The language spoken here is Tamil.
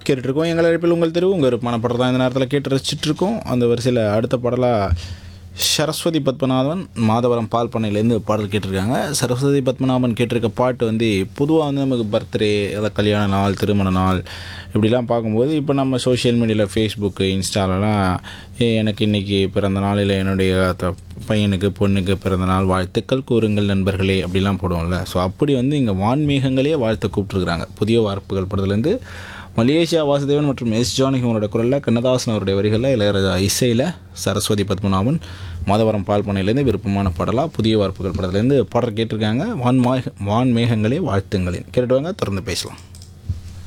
கேட்டுட்ருக்கோம் எங்கள் அழைப்பில் உங்கள் தெருவு உங்கள் விருப்பமான படம் தான் இந்த நேரத்தில் கேட்டு ரசிச்சிட்ருக்கோம் அந்த வரிசையில் அடுத்த பாடலாக சரஸ்வதி பத்மநாபன் மாதவரம் பால் பண்ணையிலேருந்து பாடல் கேட்டிருக்காங்க சரஸ்வதி பத்மநாபன் கேட்டிருக்க பாட்டு வந்து பொதுவாக வந்து நமக்கு பர்த்டே இல்லை கல்யாண நாள் திருமண நாள் இப்படிலாம் பார்க்கும்போது இப்போ நம்ம சோஷியல் மீடியாவில் ஃபேஸ்புக்கு இன்ஸ்டாலலாம் "ஏய், எனக்கு இன்றைக்கி பிறந்த நாள் இல்லை என்னுடைய த- பையனுக்கு பொண்ணுக்கு பிறந்த நாள் வாழ்த்துக்கள் கூறுங்கள் நண்பர்களே அப்படிலாம் போடுவோம்ல ஸோ அப்படி வந்து இங்கே வான்மீகங்களே வாழ்த்து கூப்பிட்ருக்குறாங்க புதிய வார்ப்புகள் படத்துலேருந்து மலேசியா வாசுதேவன் மற்றும் எஸ் ஜானகி அவரோட குரலில் கண்ணதாசன் அவருடைய வரிகளில் இளையராஜா இசையில் சரஸ்வதி பத்மநாபன் மாதவரம் பால் பண்ணையிலேருந்து விருப்பமான பாடலாக புதிய வார்ப்புகள் படத்துலேருந்து பாடல் கேட்டிருக்காங்க வான் மா வான் மேகங்களே வாழ்த்துங்களேன் கேட்டுட்டு வாங்க தொடர்ந்து பேசலாம்